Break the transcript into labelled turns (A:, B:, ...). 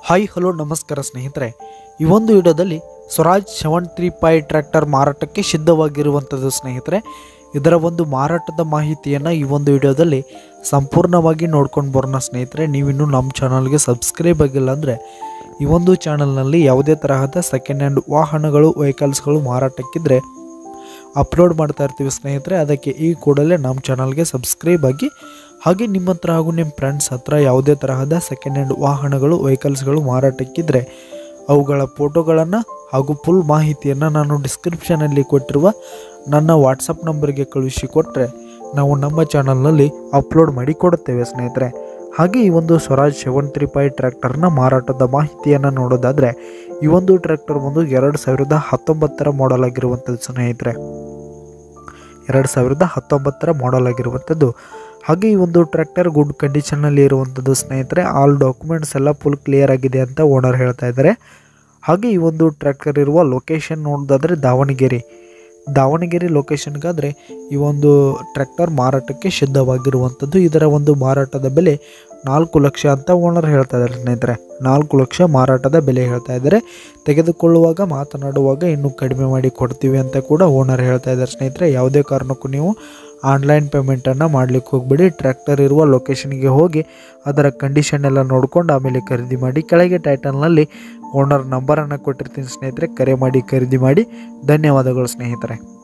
A: hi hello ನಮಸ್ಕಾರ ಸ್ನೇಹಿತರೆ ಈ ಒಂದು ವಿಡಿಯೋದಲ್ಲಿ Swaraj seven three five tractor ಮಾರಾಟಕ್ಕೆ ಸಿದ್ಧವಾಗಿರುವಂಥದ್ದು ಸ್ನೇಹಿತರೆ ಇದರ ಒಂದು ಮಾರಾಟದ ಮಾಹಿತಿಯನ್ನು ಈ ಒಂದು ವಿಡಿಯೋದಲ್ಲಿ ಸಂಪೂರ್ಣವಾಗಿ ನೋಡ್ಕೊಂಡು ಬರೋಣ ಸ್ನೇಹಿತರೆ ನೀವಿನ್ನೂ ನಮ್ಮ ಚಾನಲ್ಗೆ ಸಬ್ಸ್ಕ್ರೈಬ್ ಆಗಿಲ್ಲ ಅಂದರೆ ಈ ಒಂದು ಚಾನಲ್ನಲ್ಲಿ ಯಾವುದೇ ತರಹದ ಸೆಕೆಂಡ್ ಹ್ಯಾಂಡ್ ವಾಹನಗಳು ವೆಹಿಕಲ್ಸ್ಗಳು ಮಾರಾಟಕ್ಕಿದ್ರೆ ಅಪ್ಲೋಡ್ ಮಾಡ್ತಾ ಇರ್ತೀವಿ ಸ್ನೇಹಿತರೆ ಅದಕ್ಕೆ ಈ ಕೂಡಲೇ ನಮ್ಮ ಚಾನಲ್ಗೆ ಸಬ್ಸ್ಕ್ರೈಬ್ ಆಗಿ ಹಾಗೆ ನಿಮ್ಮ ಹತ್ರ ಹಾಗೂ ನಿಮ್ಮ ಫ್ರೆಂಡ್ಸ್ ಹತ್ರ ಯಾವುದೇ ತರಹದ ಸೆಕೆಂಡ್ ಹ್ಯಾಂಡ್ ವಾಹನಗಳು ವೆಹಿಕಲ್ಸ್ಗಳು ಮಾರಾಟಕ್ಕಿದ್ರೆ ಅವುಗಳ ಫೋಟೋಗಳನ್ನು ಹಾಗೂ ಫುಲ್ ಮಾಹಿತಿಯನ್ನು ನಾನು ಡಿಸ್ಕ್ರಿಪ್ಷನಲ್ಲಿ ಕೊಟ್ಟಿರುವ ನನ್ನ ವಾಟ್ಸಪ್ ನಂಬರ್ಗೆ ಕಳುಹಿಸಿ ಕೊಟ್ಟರೆ ನಾವು ನಮ್ಮ ಚಾನಲ್ನಲ್ಲಿ ಅಪ್ಲೋಡ್ ಮಾಡಿ ಕೊಡುತ್ತೇವೆ ಸ್ನೇಹಿತರೆ ಹಾಗೆ ಈ ಒಂದು ಸ್ವರಾಜ್ ಸೆವೆನ್ ತ್ರೀ ಫೈ ಟ್ರ್ಯಾಕ್ಟರ್ನ ಮಾರಾಟದ ಮಾಹಿತಿಯನ್ನು ನೋಡೋದಾದರೆ ಈ ಒಂದು ಟ್ರ್ಯಾಕ್ಟರ್ ಬಂದು ಎರಡು ಸಾವಿರದ ಹತ್ತೊಂಬತ್ತರ ಮಾಡೆಲ್ ಆಗಿರುವಂಥದ್ದು ಸ್ನೇಹಿತರೆ ಎರಡು ಸಾವಿರದ ಹತ್ತೊಂಬತ್ತರ ಮಾಡೆಲ್ ಆಗಿರುವಂಥದ್ದು ಹಾಗೆ ಈ ಒಂದು ಟ್ರ್ಯಾಕ್ಟರ್ ಗುಡ್ ಕಂಡೀಷನ್ನಲ್ಲಿ ಇರುವಂಥದ್ದು ಸ್ನೇಹಿತರೆ ಆಲ್ ಡಾಕ್ಯುಮೆಂಟ್ಸ್ ಎಲ್ಲ ಫುಲ್ ಕ್ಲಿಯರ್ ಆಗಿದೆ ಅಂತ ಓನರ್ ಹೇಳ್ತಾ ಇದ್ದಾರೆ ಹಾಗೆ ಈ ಒಂದು ಟ್ರ್ಯಾಕ್ಟರ್ ಇರುವ ಲೊಕೇಶನ್ ನೋಡೋದಾದರೆ ದಾವಣಗೆರೆ ದಾವಣಗೆರೆ ಲೊಕೇಶನ್ಗಾದರೆ ಈ ಒಂದು ಟ್ರ್ಯಾಕ್ಟರ್ ಮಾರಾಟಕ್ಕೆ ಸಿದ್ಧವಾಗಿರುವಂಥದ್ದು ಇದರ ಒಂದು ಮಾರಾಟದ ಬೆಲೆ ನಾಲ್ಕು ಲಕ್ಷ ಅಂತ ಓನರ್ ಹೇಳ್ತಾ ಇದ್ದಾರೆ ಸ್ನೇಹಿತರೆ ನಾಲ್ಕು ಲಕ್ಷ ಮಾರಾಟದ ಬೆಲೆ ಹೇಳ್ತಾ ಇದ್ದಾರೆ ತೆಗೆದುಕೊಳ್ಳುವಾಗ ಮಾತನಾಡುವಾಗ ಇನ್ನೂ ಕಡಿಮೆ ಮಾಡಿ ಕೊಡ್ತೀವಿ ಅಂತ ಕೂಡ ಓನರ್ ಹೇಳ್ತಾ ಇದ್ದಾರೆ ಸ್ನೇಹಿತರೆ ಯಾವುದೇ ಕಾರಣಕ್ಕೂ ನೀವು ಆನ್ಲೈನ್ ಪೇಮೆಂಟನ್ನು ಮಾಡಲಿಕ್ಕೆ ಹೋಗ್ಬೇಡಿ ಟ್ರ್ಯಾಕ್ಟರ್ ಇರುವ ಲೊಕೇಶನ್ಗೆ ಹೋಗಿ ಅದರ ಕಂಡೀಷನ್ ಎಲ್ಲ ನೋಡ್ಕೊಂಡು ಆಮೇಲೆ ಖರೀದಿ ಮಾಡಿ ಕೆಳಗೆ ಟೈಟಲ್ನಲ್ಲಿ ಓನರ್ ನಂಬರನ್ನು ಕೊಟ್ಟಿರ್ತೀನಿ ಸ್ನೇಹಿತರೆ ಕರೆ ಮಾಡಿ ಖರೀದಿ ಮಾಡಿ ಧನ್ಯವಾದಗಳು ಸ್ನೇಹಿತರೆ